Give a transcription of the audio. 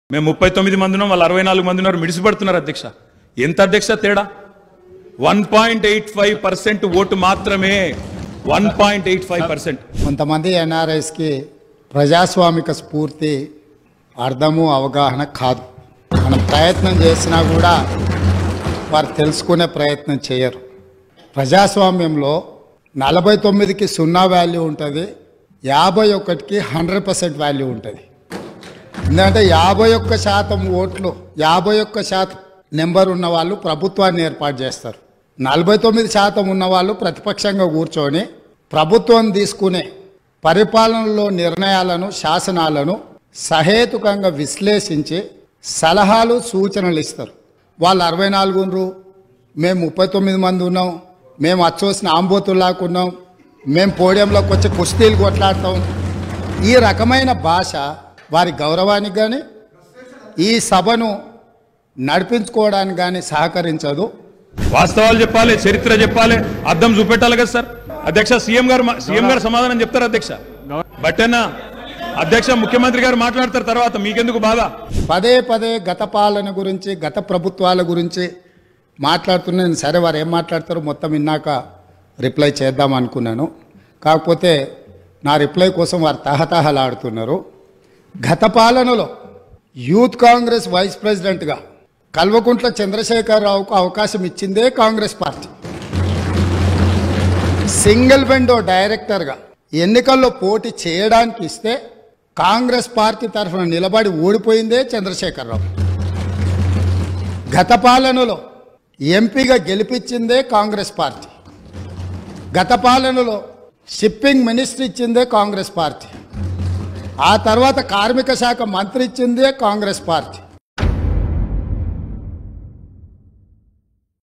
మేము ముప్పై తొమ్మిది మంది ఉన్నాం వాళ్ళు అరవై నాలుగు మంది ఉన్నారు మిడిసిపడుతున్నారు అధ్యక్ష ఎంత అధ్యక్ష తేడా one point eight five percent vote మాత్రమే one point eight five percent కొంతమంది ఎన్ఆర్ఐస్కి ప్రజాస్వామిక స్ఫూర్తి అర్థము అవగాహన కాదు మనం ప్రయత్నం చేసినా కూడా వారు తెలుసుకునే ప్రయత్నం చేయరు ప్రజాస్వామ్యంలో నలభై తొమ్మిదికి సున్నా వాల్యూ ఉంటుంది యాభై ఒకటికి హండ్రెడ్ పర్సెంట్ వాల్యూ ఉంటుంది ఎందుకంటే యాభై ఒక్క శాతం ఓట్లు యాభై ఒక్క శాతం నెంబర్ ఉన్న వాళ్ళు ప్రభుత్వాన్ని ఏర్పాటు చేస్తారు నలభై తొమ్మిది శాతం ఉన్న వాళ్ళు ప్రతిపక్షంగా కూర్చొని ప్రభుత్వం తీసుకునే పరిపాలనలో నిర్ణయాలను శాసనాలను సహేతుకంగా విశ్లేషించి సలహాలు సూచనలు ఇస్తారు వాళ్ళు అరవై నాలుగు ఉన్నారు మేము ముప్పై తొమ్మిది మంది ఉన్నాం మేము అచ్చోసిన ఆంబోతుల్లాకున్నాం మేము పోడియంలోకి వచ్చి కుస్తీలు కొట్లాడతాం ఈ రకమైన భాష వారి గౌరవానికి కానీ ఈ సభను నడిపించుకోవడానికి కానీ సహకరించదు వాస్తవాలు చెప్పాలి చరిత్ర చెప్పాలి అర్థం చూపెట్టాలి కదా సార్ అధ్యక్ష సీఎం గారు మా- సీఎం గారు సమాధానం చెప్తారు అధ్యక్ష బట్టేనా అధ్యక్ష ముఖ్యమంత్రి గారు మాట్లాడతారు తర్వాత మీకెందుకు బాధ పదే పదే గత పాలన గురించి గత ప్రభుత్వాల గురించి మాట్లాడుతున్నాను సరే వారు ఏం మాట్లాడతారో మొత్తం విన్నాక రిప్లై చేద్దాం అనుకున్నాను కాకపోతే నా రిప్లై కోసం వారు తహతహలాడుతున్నారు గత పాలనలో యూత్ కాంగ్రెస్ వైస్ ప్రెసిడెంట్గా కల్వకుంట్ల చంద్రశేఖరరావుకు అవకాశం ఇచ్చిందే కాంగ్రెస్ పార్టీ సింగిల్ విండో డైరెక్టర్గా ఎన్నికల్లో పోటీ చేయడానికి ఇస్తే కాంగ్రెస్ పార్టీ తరఫున నిలబడి ఓడిపోయిందే చంద్రశేఖరరావు గత పాలనలో ఎంపీగా గెలిపించిందే కాంగ్రెస్ పార్టీ గత పాలనలో షిప్పింగ్ మినిస్టర్ ఇచ్చిందే కాంగ్రెస్ పార్టీ ఆ తర్వాత కార్మిక శాఖ మంత్రి ఇచ్చిందే కాంగ్రెస్ పార్టీ